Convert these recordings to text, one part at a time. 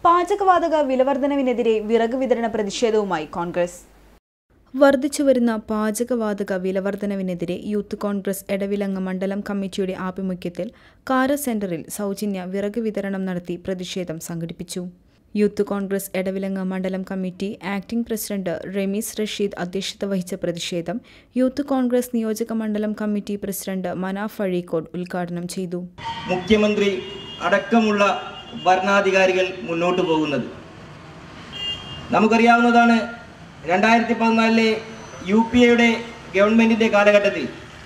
പാചകവാതക വിലവർധനവിനെതിരെ വിറക് വിതരണ പ്രതിഷേധവുമായി കോൺഗ്രസ് വർദ്ധിച്ചുവരുന്ന പാചകവാതക വിലവർധനവിനെതിരെ യൂത്ത് കോൺഗ്രസ് എടവിലങ്ങ മണ്ഡലം കമ്മിറ്റിയുടെ ആഭിമുഖ്യത്തിൽ കാര സെന്ററിൽ സൗജന്യ വിറക് വിതരണം നടത്തി പ്രതിഷേധം സംഘടിപ്പിച്ചു യൂത്ത് കോൺഗ്രസ് എടവിലങ്ങ മണ്ഡലം committee acting president Ramees Rasheed അധ്യക്ഷത വഹിച്ച പ്രതിഷേധം യൂത്ത് കോൺഗ്രസ് നിയോജക മണ്ഡലം കമ്മിറ്റി പ്രസിഡന്റ് മനാഫ് അഴീക്കോട് ഉദ്ഘാടനം ചെയ്തു മുഖ്യമന്ത്രി അടക്കമുള്ള ഭരണാധികാരികൾ മുന്നോട്ട് പോകുന്നത് നമുക്കറിയാവുന്നതാണ് രണ്ടായിരത്തി പതിനാലിലെ യു പി എയുടെ ഗവൺമെൻറ്റിൻ്റെ കാലഘട്ടത്തിൽ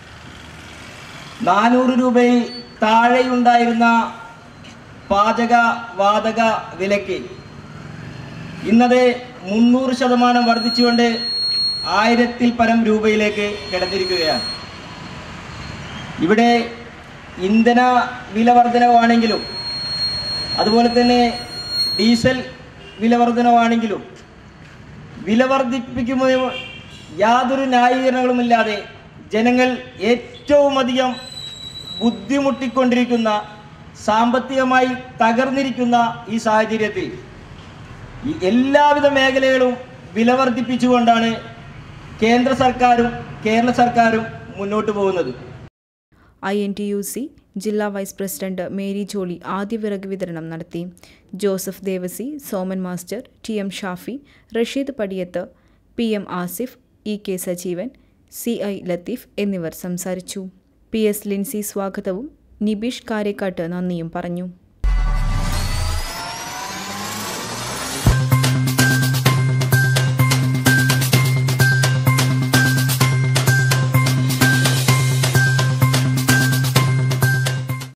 നാനൂറ് രൂപയിൽ താഴെയുണ്ടായിരുന്ന പാചക വാതക വിലയ്ക്ക് ഇന്നത് മുന്നൂറ് ശതമാനം വർദ്ധിച്ചുകൊണ്ട് ആയിരത്തിൽ പരം രൂപയിലേക്ക് കിടന്നിരിക്കുകയാണ് ഇവിടെ ഇന്ധന വില വർധനവാണെങ്കിലും അതുപോലെ തന്നെ ഡീസൽ വില വർധനവാണെങ്കിലും വില വർദ്ധിപ്പിക്കുമ്പോൾ യാതൊരു ന്യായീകരണങ്ങളുമില്ലാതെ ജനങ്ങൾ ഏറ്റവും അധികം ബുദ്ധിമുട്ടിക്കൊണ്ടിരിക്കുന്ന സാമ്പത്തികമായി തകർന്നിരിക്കുന്ന ഈ സാഹചര്യത്തിൽ ഈ എല്ലാവിധ മേഖലകളും വില വർദ്ധിപ്പിച്ചുകൊണ്ടാണ് കേന്ദ്ര സർക്കാരും കേരള സർക്കാരും മുന്നോട്ട് പോകുന്നത് ഐ എൻ ടി യു സി ജില്ലാ വൈസ് പ്രസിഡന്റ് മേരി ജോളി ആദ്യ വിറക് വിതരണം നടത്തി Joseph Devassy Soman master T M Shafi Rasheed Padiyath P M Asif E K Sajeevan C I Latheef എന്നിവർ സംസാരിച്ചു പി എസ് ലിൻസി സ്വാഗതവും നിബീഷ് കാരേക്കാട്ട് നന്ദിയും പറഞ്ഞു